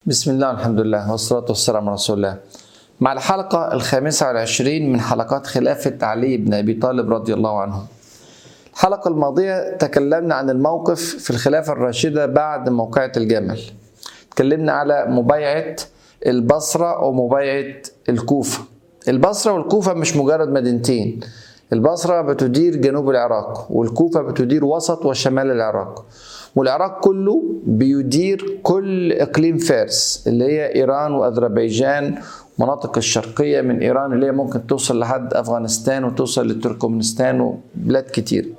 بسم الله الحمد لله والصلاة والسلام على رسول الله مع الحلقة الخامسة والعشرين من حلقات خلافة علي بن أبي طالب رضي الله عنه الحلقة الماضية تكلمنا عن الموقف في الخلافة الراشدة بعد موقعة الجمل تكلمنا على مبايعة البصرة ومبايعة الكوفة البصرة والكوفة مش مجرد مدينتين البصرة بتدير جنوب العراق والكوفة بتدير وسط وشمال العراق والعراق كله بيدير كل اقليم فارس اللي هي ايران واذربيجان مناطق الشرقيه من ايران اللي هي ممكن توصل لحد افغانستان وتوصل لتركمانستان وبلاد كتير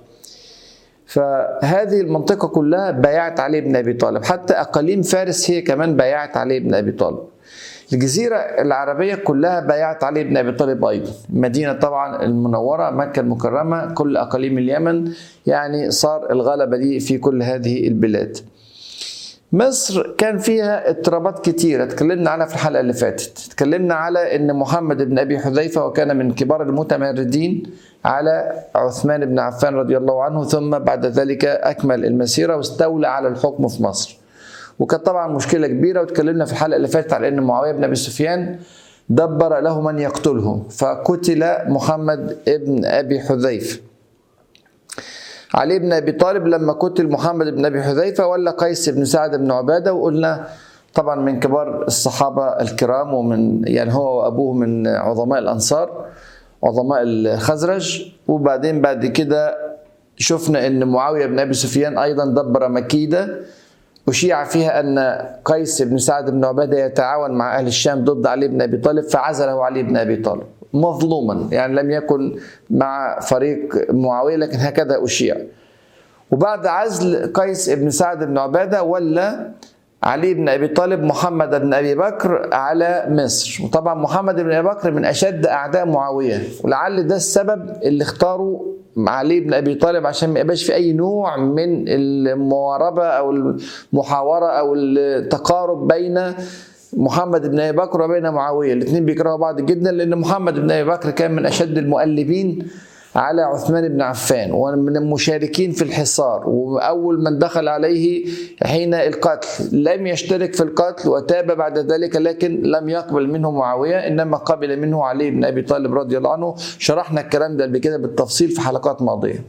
فهذه المنطقه كلها بايعت علي بن ابي طالب حتى اقاليم فارس هي كمان بايعت علي بن ابي طالب الجزيرة العربية كلها بايعت علي بن أبي طالب أيضا المدينة طبعا المنورة مكة المكرمة كل أقاليم اليمن يعني صار الغلبة دي في كل هذه البلاد مصر كان فيها اضطرابات كتيرة اتكلمنا عنها في الحلقة اللي فاتت اتكلمنا على ان محمد بن ابي حذيفة وكان من كبار المتمردين على عثمان بن عفان رضي الله عنه ثم بعد ذلك اكمل المسيرة واستولى على الحكم في مصر وكانت طبعا مشكله كبيره واتكلمنا في الحلقه اللي فاتت على ان معاويه بن ابي سفيان دبر له من يقتله فقتل محمد ابن ابي حذيفه علي بن ابي طالب لما قتل محمد بن ابي حذيفه ولا قيس بن سعد بن عباده وقلنا طبعا من كبار الصحابه الكرام ومن يعني هو وابوه من عظماء الانصار عظماء الخزرج وبعدين بعد كده شفنا ان معاويه بن ابي سفيان ايضا دبر مكيده أشيع فيها أن قيس بن سعد بن عبادة يتعاون مع أهل الشام ضد علي بن أبي طالب فعزله علي بن أبي طالب مظلوما يعني لم يكن مع فريق معاوية لكن هكذا أشيع وبعد عزل قيس بن سعد بن عبادة ولا علي بن ابي طالب محمد بن ابي بكر على مصر وطبعا محمد بن ابي بكر من اشد اعداء معاويه ولعل ده السبب اللي اختاروا علي بن ابي طالب عشان ما يبقاش في اي نوع من المواربه او المحاوره او التقارب بين محمد بن ابي بكر وبين معاويه الاثنين بيكرهوا بعض جدا لان محمد بن ابي بكر كان من اشد المؤلبين على عثمان بن عفان ومن المشاركين في الحصار وأول من دخل عليه حين القتل لم يشترك في القتل وتاب بعد ذلك لكن لم يقبل منه معاوية إنما قبل منه علي بن أبي طالب رضي الله عنه شرحنا الكلام ده قبل كده بالتفصيل في حلقات ماضية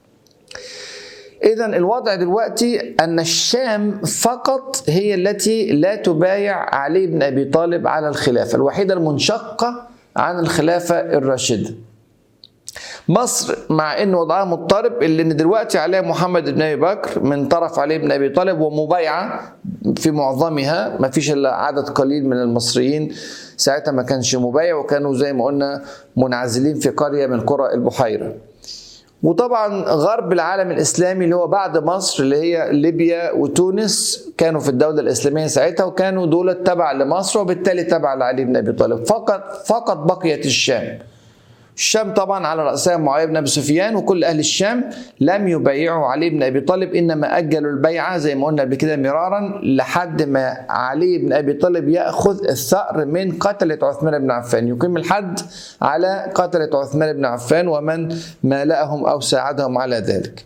إذا الوضع دلوقتي أن الشام فقط هي التي لا تبايع علي بن أبي طالب على الخلافة الوحيدة المنشقة عن الخلافة الراشدة مصر مع ان وضعها مضطرب اللي ان دلوقتي عليها محمد بن ابي بكر من طرف علي بن ابي طالب ومبايعه في معظمها ما فيش الا عدد قليل من المصريين ساعتها ما كانش مبايع وكانوا زي ما قلنا منعزلين في قريه من قرى البحيره وطبعا غرب العالم الاسلامي اللي هو بعد مصر اللي هي ليبيا وتونس كانوا في الدوله الاسلاميه ساعتها وكانوا دول تبع لمصر وبالتالي تبع لعلي بن ابي طالب فقط فقط بقيت الشام الشام طبعا على رأسها معاوية بن أبي سفيان وكل أهل الشام لم يبايعوا علي بن أبي طالب إنما أجلوا البيعة زي ما قلنا قبل كده مرارا لحد ما علي بن أبي طالب يأخذ الثأر من قتلة عثمان بن عفان يقيم الحد على قتلة عثمان بن عفان ومن مالأهم أو ساعدهم على ذلك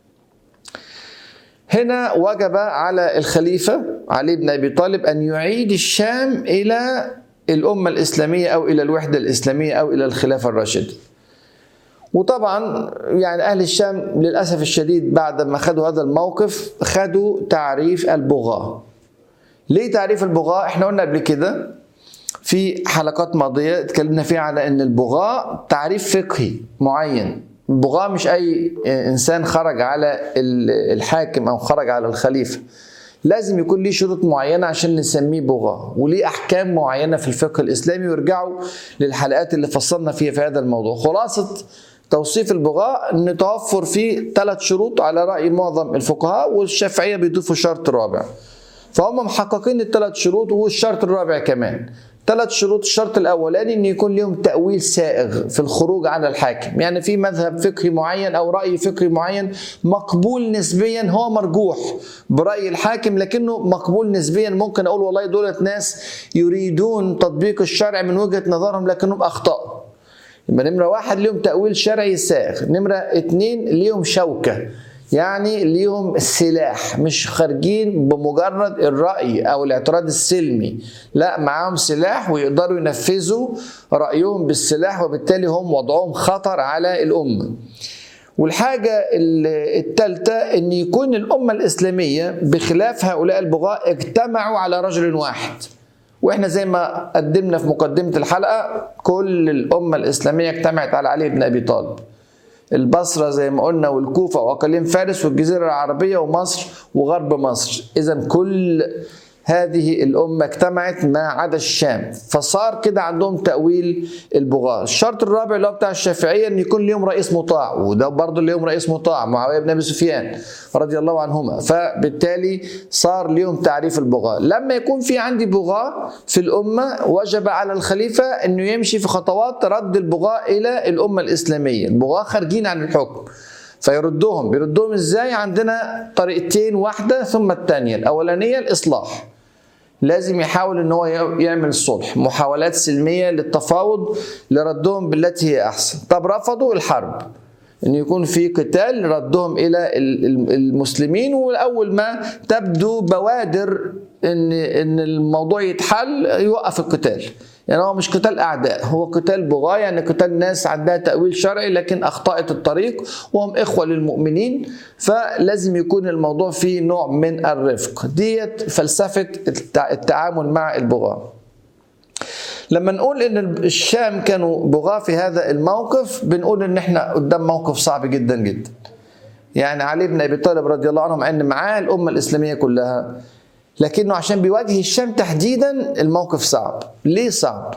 هنا وجب على الخليفة علي بن أبي طالب أن يعيد الشام إلى الأمة الإسلامية أو إلى الوحدة الإسلامية أو إلى الخلافة الراشدة وطبعا يعني أهل الشام للأسف الشديد بعد ما خدوا هذا الموقف خدوا تعريف البغاة ليه تعريف البغاة؟ احنا قلنا قبل كده في حلقات ماضية اتكلمنا فيها على أن البغاة تعريف فقهي معين البغاة مش أي إنسان خرج على الحاكم أو خرج على الخليفة لازم يكون ليه شروط معينة عشان نسميه بغاة وليه أحكام معينة في الفقه الإسلامي ويرجعوا للحلقات اللي فصلنا فيها في هذا الموضوع خلاصة توصيف البغاء نتوفر فيه ثلاث شروط على رأي معظم الفقهاء والشافعية بيضيفوا شرط رابع فهم محققين الثلاث شروط والشرط الرابع كمان ثلاث شروط الشرط الاولاني ان يكون لهم تاويل سائغ في الخروج عن الحاكم يعني في مذهب فقهي معين او راي فقهي معين مقبول نسبيا هو مرجوح براي الحاكم لكنه مقبول نسبيا ممكن اقول والله دولت ناس يريدون تطبيق الشرع من وجهه نظرهم لكنهم اخطاوا يبقى نمره واحد ليهم تاويل شرعي سائغ نمره اتنين ليهم شوكه يعني ليهم سلاح مش خارجين بمجرد الرأي أو الاعتراض السلمي لا معاهم سلاح ويقدروا ينفذوا رأيهم بالسلاح وبالتالي هم وضعهم خطر على الأمة والحاجة الثالثة أن يكون الأمة الإسلامية بخلاف هؤلاء البغاة اجتمعوا على رجل واحد واحنا زي ما قدمنا في مقدمة الحلقة كل الأمة الإسلامية اجتمعت على علي بن أبي طالب البصرة زي ما قلنا والكوفة وأقاليم فارس والجزيرة العربية ومصر وغرب مصر إذا كل هذه الأمة اجتمعت ما عدا الشام فصار كده عندهم تأويل البغاة الشرط الرابع اللي هو بتاع الشافعية أن يكون ليهم رئيس مطاع وده برضه ليهم رئيس مطاع معاوية بن أبي سفيان رضي الله عنهما فبالتالي صار ليهم تعريف البغاة لما يكون في عندي بغاة في الأمة وجب على الخليفة أنه يمشي في خطوات رد البغاة إلى الأمة الإسلامية البغاة خارجين عن الحكم فيردهم بيردهم ازاي عندنا طريقتين واحدة ثم الثانية الأولانية الإصلاح لازم يحاول ان هو يعمل صلح محاولات سلميه للتفاوض لردهم بالتي هي احسن طب رفضوا الحرب ان يكون في قتال ردهم الى المسلمين واول ما تبدو بوادر ان ان الموضوع يتحل يوقف القتال يعني هو مش قتال اعداء هو قتال بغاة يعني قتال ناس عندها تاويل شرعي لكن اخطات الطريق وهم اخوه للمؤمنين فلازم يكون الموضوع فيه نوع من الرفق ديت فلسفه التعامل مع البغاة لما نقول ان الشام كانوا بغاة في هذا الموقف بنقول ان احنا قدام موقف صعب جدا جدا يعني علي بن ابي طالب رضي الله عنه مع ان معاه الامه الاسلاميه كلها لكنه عشان بيواجه الشام تحديدا الموقف صعب ليه صعب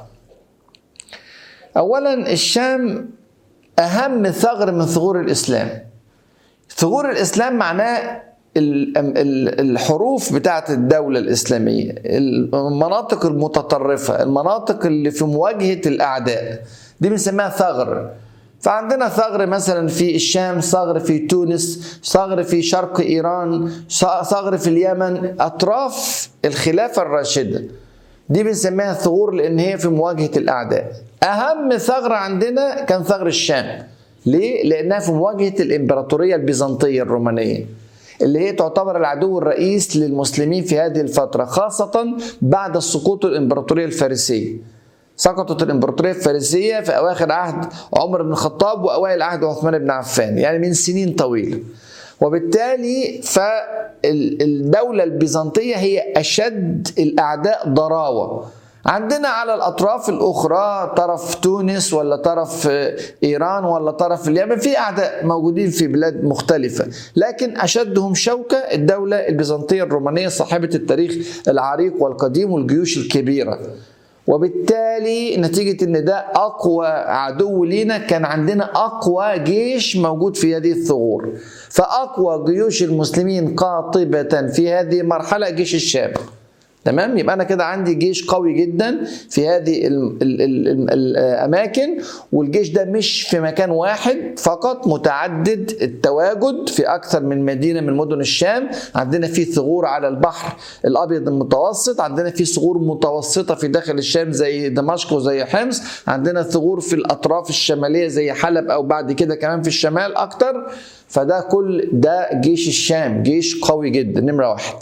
اولا الشام اهم ثغر من ثغور الاسلام ثغور الاسلام معناه الحروف بتاعت الدولة الإسلامية المناطق المتطرفة المناطق اللي في مواجهة الأعداء دي بنسميها ثغر فعندنا ثغر مثلا في الشام ثغر في تونس ثغر في شرق إيران ثغر في اليمن أطراف الخلافة الراشدة دي بنسميها ثغور لأن هي في مواجهة الأعداء أهم ثغرة عندنا كان ثغر الشام ليه؟ لأنها في مواجهة الإمبراطورية البيزنطية الرومانية اللي هي تعتبر العدو الرئيس للمسلمين في هذه الفترة خاصة بعد سقوط الإمبراطورية الفارسية سقطت الإمبراطورية الفارسية في أواخر عهد عمر بن الخطاب وأوائل عهد عثمان بن عفان يعني من سنين طويلة وبالتالي فالدولة البيزنطية هي أشد الأعداء ضراوة عندنا على الأطراف الأخرى طرف تونس ولا طرف إيران ولا طرف اليمن في أعداء موجودين في بلاد مختلفة لكن أشدهم شوكة الدولة البيزنطية الرومانية صاحبة التاريخ العريق والقديم والجيوش الكبيرة وبالتالي نتيجة ان ده اقوى عدو لينا كان عندنا اقوى جيش موجود في هذه الثغور فاقوى جيوش المسلمين قاطبة في هذه المرحلة جيش الشام تمام يبقى انا كده عندي جيش قوي جدا في هذه ال ال ال الاماكن والجيش ده مش في مكان واحد فقط متعدد التواجد في اكثر من مدينه من مدن الشام عندنا في ثغور على البحر الابيض المتوسط عندنا في ثغور متوسطه في داخل الشام زي دمشق وزي حمص عندنا ثغور في الاطراف الشماليه زي حلب او بعد كده كمان في الشمال اكتر فده كل ده جيش الشام جيش قوي جدا نمره واحد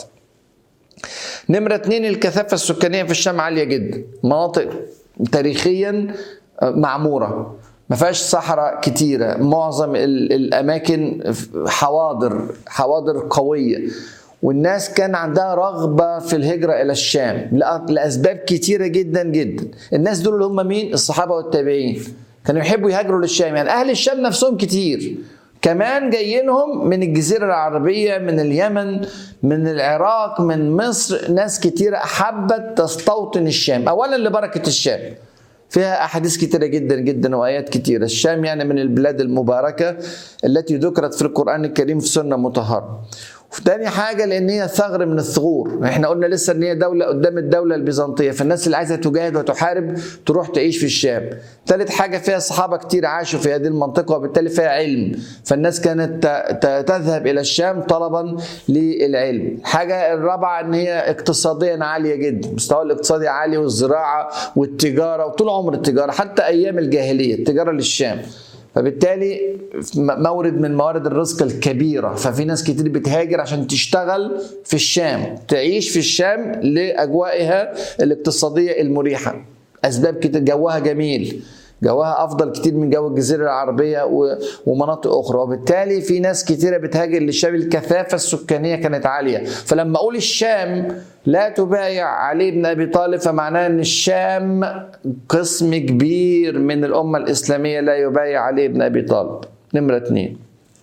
نمرة اتنين الكثافة السكانية في الشام عالية جدا مناطق تاريخيا معمورة ما فيهاش صحراء كتيرة معظم الأماكن حواضر حواضر قوية والناس كان عندها رغبة في الهجرة إلى الشام لأسباب كتيرة جدا جدا الناس دول اللي هم مين الصحابة والتابعين كانوا يحبوا يهاجروا للشام يعني أهل الشام نفسهم كتير كمان جايينهم من الجزيرة العربية من اليمن من العراق من مصر ناس كتيرة حبت تستوطن الشام أولا لبركة الشام فيها أحاديث كتيرة جدا جدا وآيات كتيرة الشام يعني من البلاد المباركة التي ذكرت في القرآن الكريم في سنة مطهرة وتاني حاجة لأن هي ثغر من الثغور، احنا قلنا لسه إن هي دولة قدام الدولة البيزنطية، فالناس اللي عايزة تجاهد وتحارب تروح تعيش في الشام. تالت حاجة فيها صحابة كتير عاشوا في هذه المنطقة وبالتالي فيها علم، فالناس كانت تذهب إلى الشام طلبا للعلم. الحاجة الرابعة إن هي اقتصاديا عالية جدا، مستوى الاقتصادي عالي والزراعة والتجارة وطول عمر التجارة حتى أيام الجاهلية التجارة للشام. فبالتالي مورد من موارد الرزق الكبيره ففي ناس كتير بتهاجر عشان تشتغل في الشام تعيش في الشام لاجوائها الاقتصاديه المريحه اسباب كتير جوها جميل جوها افضل كتير من جو الجزيره العربيه ومناطق اخرى وبالتالي في ناس كتيره بتهاجر للشام الكثافه السكانيه كانت عاليه فلما اقول الشام لا تبايع علي بن ابي طالب فمعناه ان الشام قسم كبير من الامه الاسلاميه لا يبايع علي بن ابي طالب نمره اثنين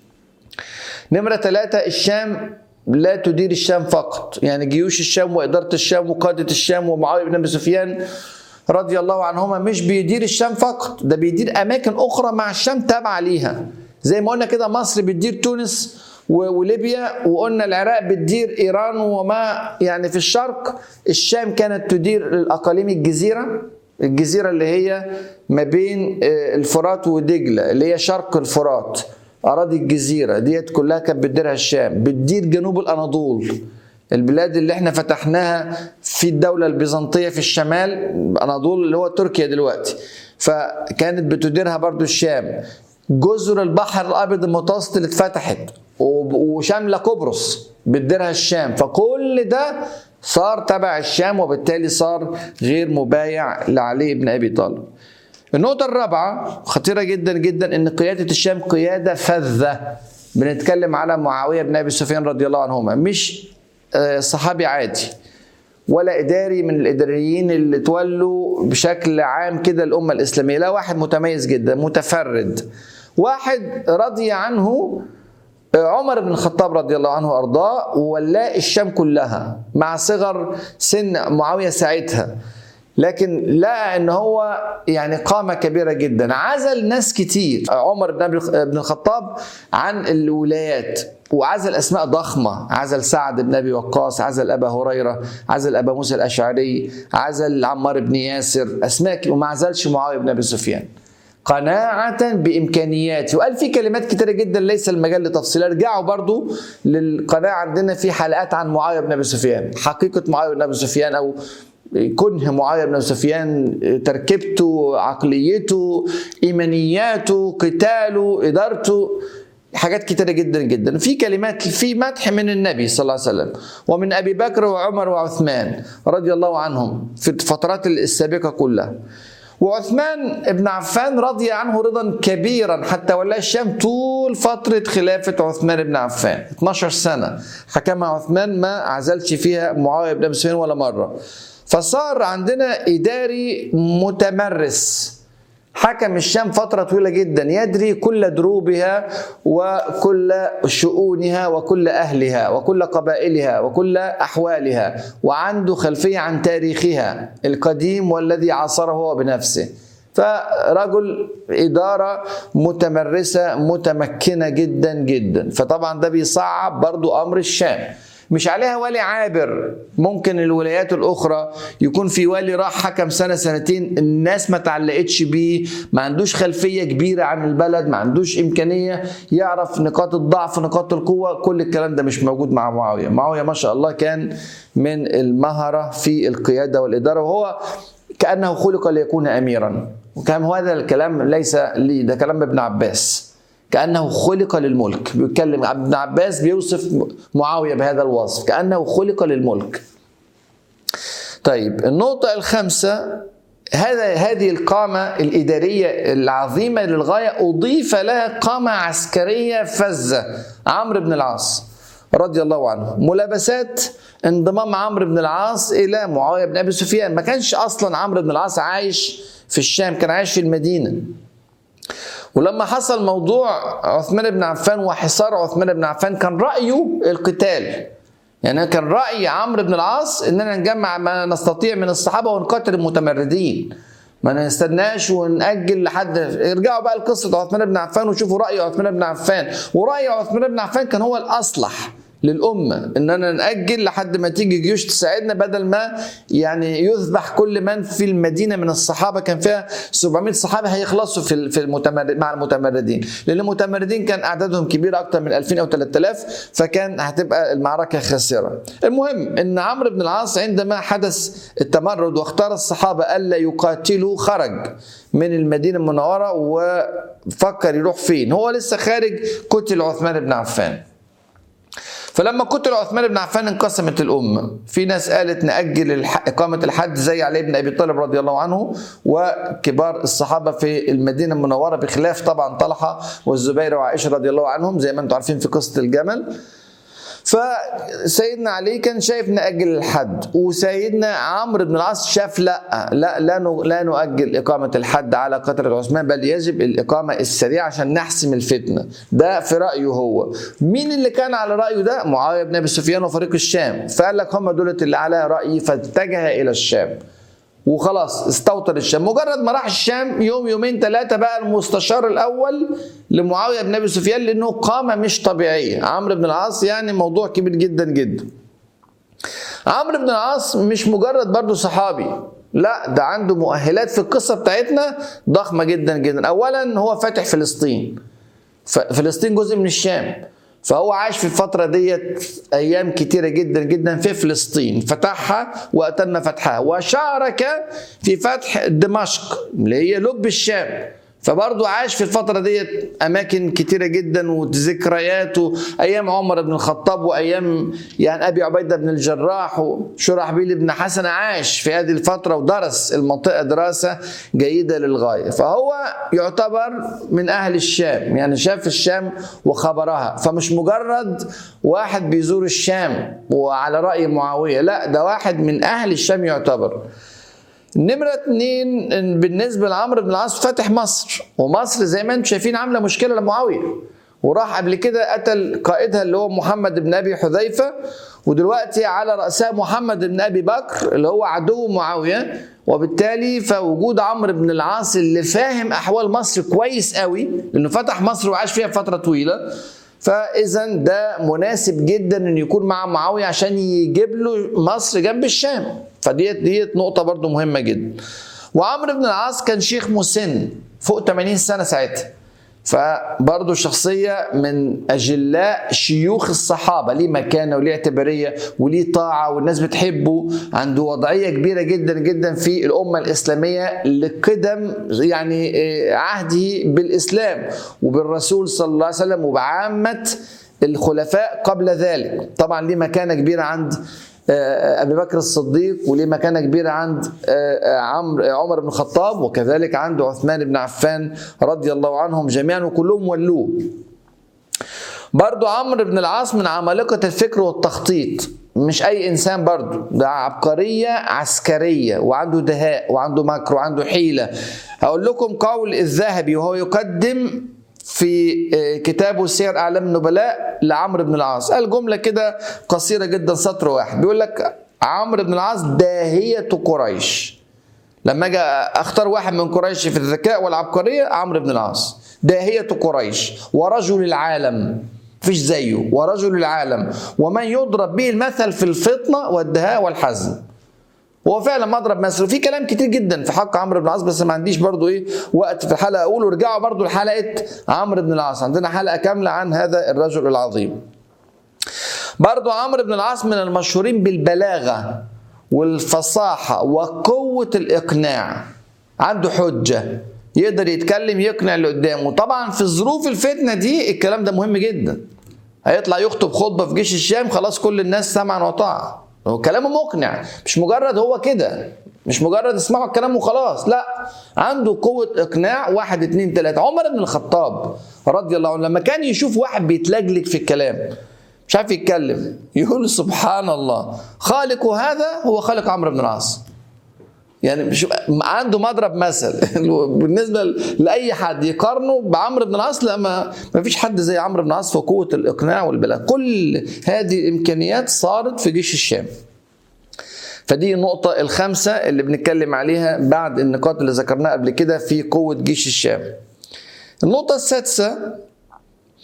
نمره ثلاثه الشام لا تدير الشام فقط يعني جيوش الشام واداره الشام وقاده الشام ومعاويه بن ابي سفيان رضي الله عنهما مش بيدير الشام فقط ده بيدير اماكن اخرى مع الشام تابعه ليها زي ما قلنا كده مصر بتدير تونس وليبيا وقلنا العراق بتدير ايران وما يعني في الشرق الشام كانت تدير الاقاليم الجزيره الجزيره اللي هي ما بين الفرات ودجله اللي هي شرق الفرات اراضي الجزيره ديت كلها كانت بتديرها الشام بتدير جنوب الاناضول البلاد اللي احنا فتحناها في الدولة البيزنطية في الشمال أناضول اللي هو تركيا دلوقتي فكانت بتديرها برضو الشام جزر البحر الأبيض المتوسط اللي اتفتحت وشاملة قبرص بتديرها الشام فكل ده صار تبع الشام وبالتالي صار غير مبايع لعلي بن أبي طالب النقطة الرابعة خطيرة جدا جدا ان قيادة الشام قيادة فذة بنتكلم على معاوية بن أبي سفيان رضي الله عنهما مش صحابي عادي ولا اداري من الاداريين اللي تولوا بشكل عام كده الامه الاسلاميه لا واحد متميز جدا متفرد واحد رضي عنه عمر بن الخطاب رضي الله عنه وارضاه وولاه الشام كلها مع صغر سن معاويه ساعتها لكن لقى ان هو يعني قامه كبيره جدا عزل ناس كتير عمر بن الخطاب عن الولايات وعزل اسماء ضخمه عزل سعد بن ابي وقاص عزل ابا هريره عزل ابا موسى الاشعري عزل عمار بن ياسر اسماء وما عزلش معاويه بن ابي سفيان قناعة بإمكانياتي وقال في كلمات كتيرة جدا ليس المجال لتفصيلها ارجعوا برضو للقناعة عندنا في حلقات عن معاوية بن أبي سفيان حقيقة معاوية بن أبي سفيان أو كنه معاويه بن سفيان تركيبته عقليته ايمانياته قتاله ادارته حاجات كتيرة جدا جدا في كلمات في مدح من النبي صلى الله عليه وسلم ومن أبي بكر وعمر وعثمان رضي الله عنهم في الفترات السابقة كلها وعثمان بن عفان رضي عنه رضا كبيرا حتى ولى الشام طول فترة خلافة عثمان بن عفان 12 سنة حكمها عثمان ما عزلش فيها معاوية بن أبي سفيان ولا مرة فصار عندنا إداري متمرس حكم الشام فترة طويلة جدا يدري كل دروبها وكل شؤونها وكل أهلها وكل قبائلها وكل أحوالها وعنده خلفية عن تاريخها القديم والذي عاصره هو بنفسه فرجل إدارة متمرسة متمكنة جدا جدا فطبعا ده بيصعب برضو أمر الشام مش عليها والي عابر ممكن الولايات الاخرى يكون في والي راح حكم سنه سنتين الناس ما تعلقتش بيه ما عندوش خلفيه كبيره عن البلد ما عندوش امكانيه يعرف نقاط الضعف نقاط القوه كل الكلام ده مش موجود مع معاويه معاويه ما شاء الله كان من المهره في القياده والاداره وهو كانه خلق ليكون اميرا وكان هذا الكلام ليس لي ده كلام ابن عباس كانه خلق للملك بيتكلم ابن عباس بيوصف معاويه بهذا الوصف كانه خلق للملك طيب النقطه الخامسه هذا هذه القامة الإدارية العظيمة للغاية أضيف لها قامة عسكرية فذة عمرو بن العاص رضي الله عنه ملابسات انضمام عمرو بن العاص إلى معاوية بن أبي سفيان ما كانش أصلا عمرو بن العاص عايش في الشام كان عايش في المدينة ولما حصل موضوع عثمان بن عفان وحصار عثمان بن عفان كان رأيه القتال يعني كان رأي عمرو بن العاص اننا نجمع ما نستطيع من الصحابة ونقاتل المتمردين ما نستناش ونأجل لحد ارجعوا بقى لقصة عثمان بن عفان وشوفوا رأي عثمان بن عفان ورأي عثمان بن عفان كان هو الأصلح للأمة إننا نأجل لحد ما تيجي جيوش تساعدنا بدل ما يعني يذبح كل من في المدينة من الصحابة كان فيها 700 صحابة هيخلصوا في في المتمرد مع المتمردين لأن المتمردين كان أعدادهم كبيرة أكثر من 2000 أو 3000 فكان هتبقى المعركة خاسرة المهم إن عمرو بن العاص عندما حدث التمرد واختار الصحابة ألا يقاتلوا خرج من المدينة المنورة وفكر يروح فين هو لسه خارج قتل عثمان بن عفان فلما قتل عثمان بن عفان انقسمت الأمة في ناس قالت نأجل الح... إقامة الحد زي علي بن أبي طالب رضي الله عنه وكبار الصحابة في المدينة المنورة بخلاف طبعا طلحة والزبير وعائشة رضي الله عنهم زي ما انتم عارفين في قصة الجمل فسيدنا علي كان شايف نأجل الحد وسيدنا عمرو بن العاص شاف لا لا لا, لا نؤجل إقامة الحد على قتل عثمان بل يجب الإقامة السريعة عشان نحسم الفتنة ده في رأيه هو مين اللي كان على رأيه ده معاوية بن أبي سفيان وفريق الشام فقال لك هم دولة اللي على رأيي فاتجه إلى الشام وخلاص استوطن الشام مجرد ما راح الشام يوم يومين ثلاثة بقى المستشار الأول لمعاوية بن أبي سفيان لأنه قامة مش طبيعية عمرو بن العاص يعني موضوع كبير جدا جدا عمرو بن العاص مش مجرد برضه صحابي لا ده عنده مؤهلات في القصة بتاعتنا ضخمة جدا جدا أولا هو فاتح فلسطين فلسطين جزء من الشام فهو عاش في الفترة ديت أيام كتيرة جدا جدا في فلسطين فتحها وأتم فتحها وشارك في فتح دمشق اللي هي لب الشام فبرضه عاش في الفترة ديت أماكن كتيرة جدا وذكريات أيام عمر بن الخطاب وأيام يعني أبي عبيدة بن الجراح وشرحبيل بن حسن عاش في هذه الفترة ودرس المنطقة دراسة جيدة للغاية فهو يعتبر من أهل الشام يعني شاف الشام وخبرها فمش مجرد واحد بيزور الشام وعلى رأي معاوية لا ده واحد من أهل الشام يعتبر نمرة اتنين بالنسبة لعمرو بن العاص فتح مصر ومصر زي ما انتم شايفين عاملة مشكلة لمعاوية وراح قبل كده قتل قائدها اللي هو محمد بن ابي حذيفة ودلوقتي على رأسها محمد بن ابي بكر اللي هو عدو معاوية وبالتالي فوجود عمرو بن العاص اللي فاهم احوال مصر كويس قوي لانه فتح مصر وعاش فيها فترة طويلة فاذا ده مناسب جدا ان يكون مع معاويه عشان يجيب له مصر جنب الشام فديت ديت نقطه برضو مهمه جدا وعمرو بن العاص كان شيخ مسن فوق 80 سنه ساعتها فبرضه شخصية من أجلاء شيوخ الصحابة ليه مكانة وليه اعتبارية وليه طاعة والناس بتحبه عنده وضعية كبيرة جدا جدا في الأمة الإسلامية لقدم يعني عهده بالإسلام وبالرسول صلى الله عليه وسلم وبعامة الخلفاء قبل ذلك طبعا ليه مكانة كبيرة عند ابي بكر الصديق وليه مكانه كبيره عند عمرو عمر بن الخطاب وكذلك عند عثمان بن عفان رضي الله عنهم جميعا وكلهم ولوه. برضو عمرو بن العاص من عمالقه الفكر والتخطيط مش اي انسان برضو ده عبقريه عسكريه وعنده دهاء وعنده مكر وعنده حيله هقول لكم قول الذهبي وهو يقدم في كتابه سير اعلام النبلاء لعمرو بن العاص قال جمله كده قصيره جدا سطر واحد بيقول لك عمرو بن العاص داهيه قريش لما اجي اختار واحد من قريش في الذكاء والعبقريه عمرو بن العاص داهيه قريش ورجل العالم مفيش زيه ورجل العالم ومن يضرب به المثل في الفطنه والدهاء والحزم هو فعلا مضرب مثل وفي كلام كتير جدا في حق عمرو بن العاص بس ما عنديش برضو ايه وقت في الحلقه اقول ورجعوا برضو لحلقه عمرو بن العاص عندنا حلقه كامله عن هذا الرجل العظيم برضو عمرو بن العاص من المشهورين بالبلاغه والفصاحه وقوه الاقناع عنده حجه يقدر يتكلم يقنع اللي قدامه طبعا في ظروف الفتنه دي الكلام ده مهم جدا هيطلع يخطب خطبه في جيش الشام خلاص كل الناس سمعا وطاعه هو كلامه مقنع مش مجرد هو كده مش مجرد اسمعوا الكلام وخلاص لا عنده قوة إقناع واحد اتنين تلاتة عمر بن الخطاب رضي الله عنه لما كان يشوف واحد بيتلجلج في الكلام مش عارف يتكلم يقول سبحان الله خالق هذا هو خالق عمرو بن العاص يعني مش عنده مضرب مثل بالنسبه لاي حد يقارنه بعمرو بن العاص لا ما, ما فيش حد زي عمرو بن العاص في قوه الاقناع والبلاغ كل هذه الامكانيات صارت في جيش الشام فدي النقطة الخامسة اللي بنتكلم عليها بعد النقاط اللي ذكرناها قبل كده في قوة جيش الشام. النقطة السادسة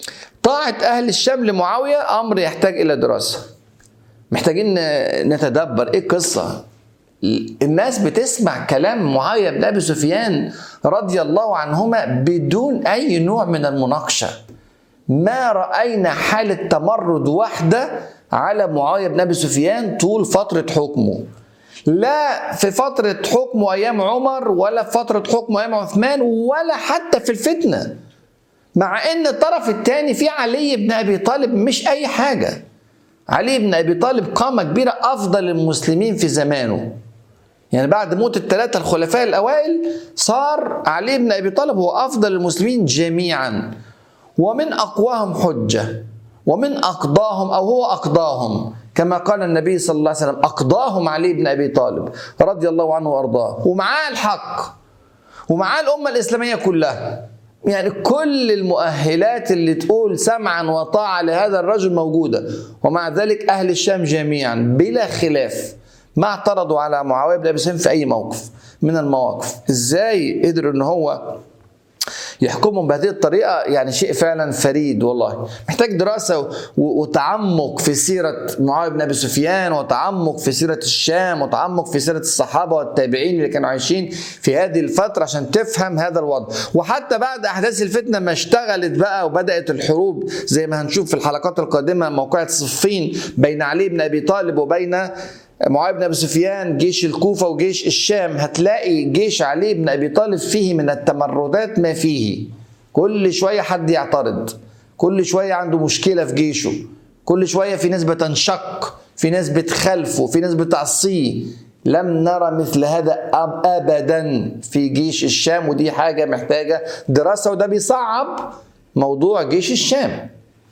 طاعة أهل الشام لمعاوية أمر يحتاج إلى دراسة محتاجين نتدبر إيه القصة الناس بتسمع كلام معاوية بن أبي سفيان رضي الله عنهما بدون أي نوع من المناقشة ما رأينا حالة تمرد واحدة على معاوية بن أبي سفيان طول فترة حكمه لا في فترة حكمه أيام عمر ولا في فترة حكمه أيام عثمان ولا حتى في الفتنة مع ان الطرف الثاني في علي بن ابي طالب مش اي حاجه علي بن ابي طالب قامه كبيره افضل المسلمين في زمانه يعني بعد موت الثلاثه الخلفاء الاوائل صار علي بن ابي طالب هو افضل المسلمين جميعا ومن اقواهم حجه ومن اقضاهم او هو اقضاهم كما قال النبي صلى الله عليه وسلم اقضاهم علي بن ابي طالب رضي الله عنه وارضاه ومعاه الحق ومعاه الامه الاسلاميه كلها يعني كل المؤهلات اللي تقول سمعا وطاعة لهذا الرجل موجودة ومع ذلك أهل الشام جميعا بلا خلاف ما اعترضوا على معاوية بن أبي سفيان في أي موقف من المواقف إزاي قدروا إن هو يحكمهم بهذه الطريقة يعني شيء فعلا فريد والله محتاج دراسة وتعمق في سيرة معاوية بن أبي سفيان وتعمق في سيرة الشام وتعمق في سيرة الصحابة والتابعين اللي كانوا عايشين في هذه الفترة عشان تفهم هذا الوضع وحتى بعد أحداث الفتنة ما اشتغلت بقى وبدأت الحروب زي ما هنشوف في الحلقات القادمة موقعة صفين بين علي بن أبي طالب وبين معاويه بن ابي سفيان جيش الكوفه وجيش الشام هتلاقي جيش علي بن ابي طالب فيه من التمردات ما فيه كل شويه حد يعترض كل شويه عنده مشكله في جيشه كل شويه في ناس بتنشق في ناس بتخالفه في ناس بتعصيه لم نرى مثل هذا ابدا في جيش الشام ودي حاجه محتاجه دراسه وده بيصعب موضوع جيش الشام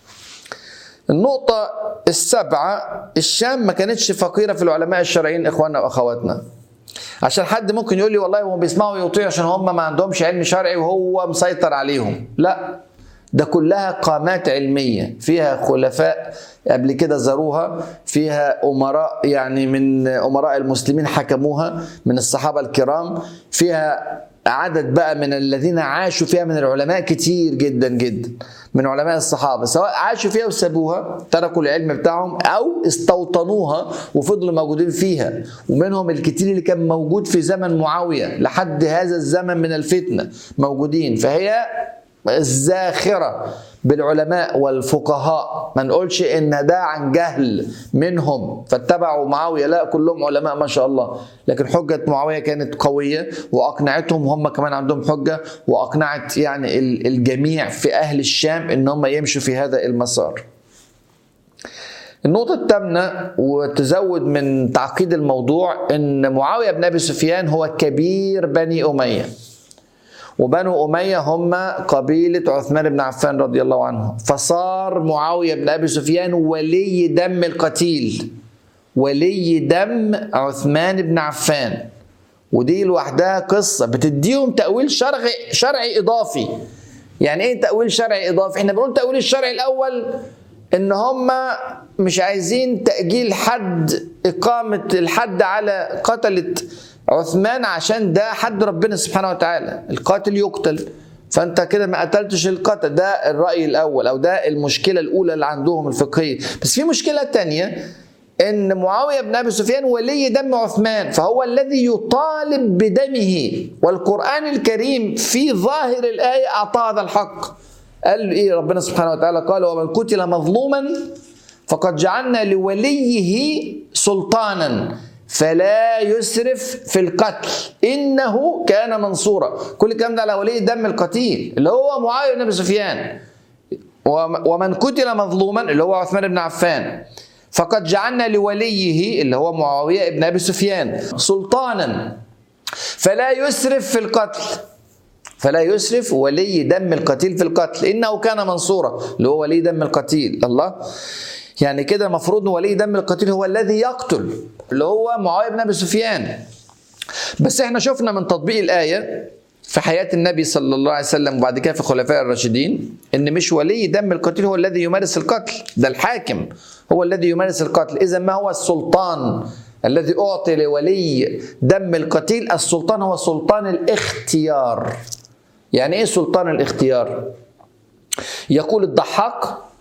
النقطة السابعة الشام ما كانتش فقيرة في العلماء الشرعيين إخواننا وأخواتنا عشان حد ممكن يقول لي والله هم بيسمعوا ويطيعوا عشان هم ما عندهمش علم شرعي وهو مسيطر عليهم لا ده كلها قامات علمية فيها خلفاء قبل كده زاروها فيها أمراء يعني من أمراء المسلمين حكموها من الصحابة الكرام فيها عدد بقى من الذين عاشوا فيها من العلماء كتير جدا جدا من علماء الصحابة سواء عاشوا فيها وسابوها تركوا العلم بتاعهم أو استوطنوها وفضلوا موجودين فيها ومنهم الكتير اللي كان موجود في زمن معاوية لحد هذا الزمن من الفتنة موجودين فهي الزاخرة بالعلماء والفقهاء ما نقولش ان ده عن جهل منهم فاتبعوا معاوية لا كلهم علماء ما شاء الله لكن حجة معاوية كانت قوية وأقنعتهم هم كمان عندهم حجة وأقنعت يعني الجميع في أهل الشام ان هم يمشوا في هذا المسار النقطة الثامنة وتزود من تعقيد الموضوع ان معاوية بن ابي سفيان هو كبير بني امية وبنو أمية هم قبيلة عثمان بن عفان رضي الله عنه فصار معاوية بن أبي سفيان ولي دم القتيل ولي دم عثمان بن عفان ودي لوحدها قصة بتديهم تأويل شرعي شرعي إضافي يعني إيه تأويل شرعي إضافي؟ إحنا بنقول تأويل الشرعي الأول إن هم مش عايزين تأجيل حد إقامة الحد على قتلة عثمان عشان ده حد ربنا سبحانه وتعالى القاتل يقتل فانت كده ما قتلتش القتل ده الراي الاول او ده المشكله الاولى اللي عندهم الفقهيه بس في مشكله تانية ان معاويه بن ابي سفيان ولي دم عثمان فهو الذي يطالب بدمه والقران الكريم في ظاهر الايه اعطى هذا الحق قال ايه ربنا سبحانه وتعالى قال ومن قتل مظلوما فقد جعلنا لوليه سلطانا فلا يسرف في القتل انه كان منصورا كل الكلام ده على ولي دم القتيل اللي هو معاويه بن ابي سفيان ومن قتل مظلوما اللي هو عثمان بن عفان فقد جعلنا لوليه اللي هو معاويه بن ابي سفيان سلطانا فلا يسرف في القتل فلا يسرف ولي دم القتيل في القتل انه كان منصورا اللي هو ولي دم القتيل الله يعني كده المفروض ولي دم القتيل هو الذي يقتل اللي هو معاويه بن ابي سفيان بس احنا شفنا من تطبيق الايه في حياه النبي صلى الله عليه وسلم وبعد كده في الخلفاء الراشدين ان مش ولي دم القتيل هو الذي يمارس القتل ده الحاكم هو الذي يمارس القتل اذا ما هو السلطان الذي اعطي لولي دم القتيل السلطان هو سلطان الاختيار يعني ايه سلطان الاختيار يقول الضحاك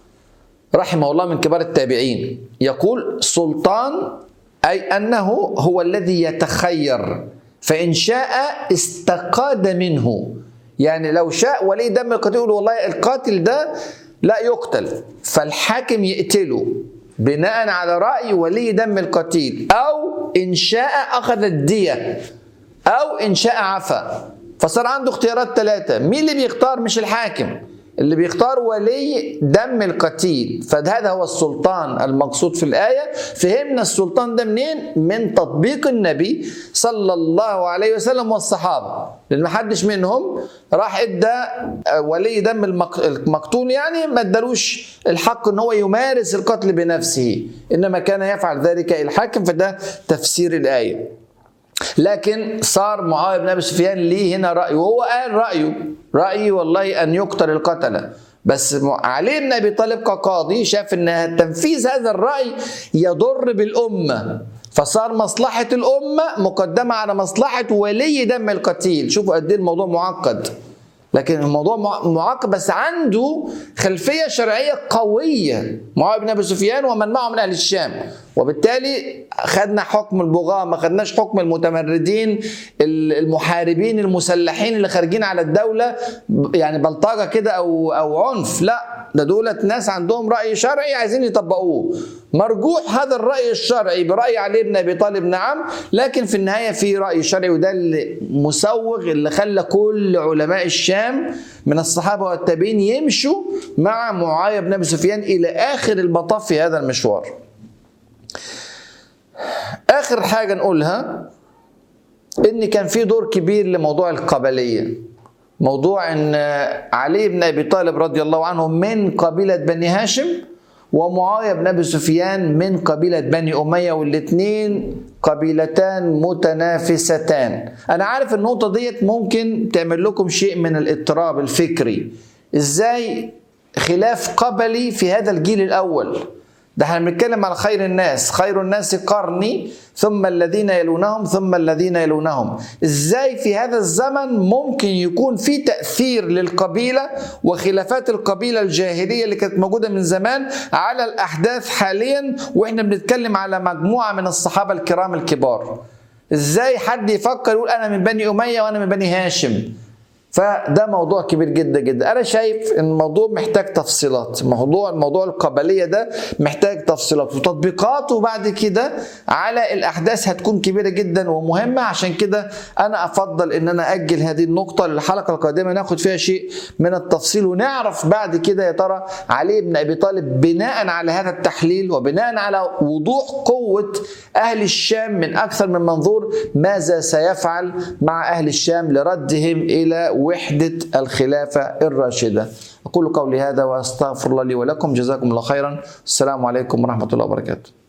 رحمه الله من كبار التابعين يقول سلطان أي أنه هو الذي يتخير فإن شاء استقاد منه يعني لو شاء ولي دم القتيل يقول والله القاتل ده لا يقتل فالحاكم يقتله بناء على رأي ولي دم القتيل أو إن شاء أخذ الدية أو إن شاء عفا فصار عنده اختيارات ثلاثة مين اللي بيختار مش الحاكم اللي بيختار ولي دم القتيل فهذا هو السلطان المقصود في الآية فهمنا السلطان ده منين من تطبيق النبي صلى الله عليه وسلم والصحابة لأن ما حدش منهم راح ادى ولي دم المقتول يعني ما ادالوش الحق ان هو يمارس القتل بنفسه انما كان يفعل ذلك الحاكم فده تفسير الايه لكن صار معاويه بن ابي سفيان ليه هنا راي وهو قال رايه رايي والله ان يقتل القتله بس علي بن ابي طالب كقاضي شاف ان تنفيذ هذا الراي يضر بالامه فصار مصلحه الامه مقدمه على مصلحه ولي دم القتيل شوفوا قد ايه الموضوع معقد لكن الموضوع معقد بس عنده خلفيه شرعيه قويه معاويه بن ابي سفيان ومن معه من اهل الشام وبالتالي خدنا حكم البغاة ما خدناش حكم المتمردين المحاربين المسلحين اللي خارجين على الدولة يعني بلطجة كده أو أو عنف لا ده دولت ناس عندهم رأي شرعي عايزين يطبقوه مرجوح هذا الرأي الشرعي برأي علي بن أبي طالب نعم لكن في النهاية في رأي شرعي وده اللي مسوغ اللي خلى كل علماء الشام من الصحابة والتابعين يمشوا مع معاوية بن أبي سفيان إلى آخر المطاف في هذا المشوار اخر حاجه نقولها ان كان في دور كبير لموضوع القبليه موضوع ان علي بن ابي طالب رضي الله عنه من قبيله بني هاشم ومعاويه بن ابي سفيان من قبيله بني اميه والاثنين قبيلتان متنافستان انا عارف النقطه ديت ممكن تعمل لكم شيء من الاضطراب الفكري ازاي خلاف قبلي في هذا الجيل الاول ده احنا بنتكلم على خير الناس خير الناس قرني ثم الذين يلونهم ثم الذين يلونهم ازاي في هذا الزمن ممكن يكون في تأثير للقبيلة وخلافات القبيلة الجاهلية اللي كانت موجودة من زمان على الأحداث حاليا واحنا بنتكلم على مجموعة من الصحابة الكرام الكبار ازاي حد يفكر يقول انا من بني اميه وانا من بني هاشم فده موضوع كبير جدا جدا انا شايف ان الموضوع محتاج تفصيلات موضوع الموضوع القبليه ده محتاج تفصيلات وتطبيقاته بعد كده على الاحداث هتكون كبيره جدا ومهمه عشان كده انا افضل ان انا اجل هذه النقطه للحلقه القادمه ناخد فيها شيء من التفصيل ونعرف بعد كده يا ترى علي بن ابي طالب بناء على هذا التحليل وبناء على وضوح قوه اهل الشام من اكثر من منظور ماذا سيفعل مع اهل الشام لردهم الى وحدة الخلافة الراشدة أقول قولي هذا وأستغفر الله لي ولكم جزاكم الله خيرا السلام عليكم ورحمة الله وبركاته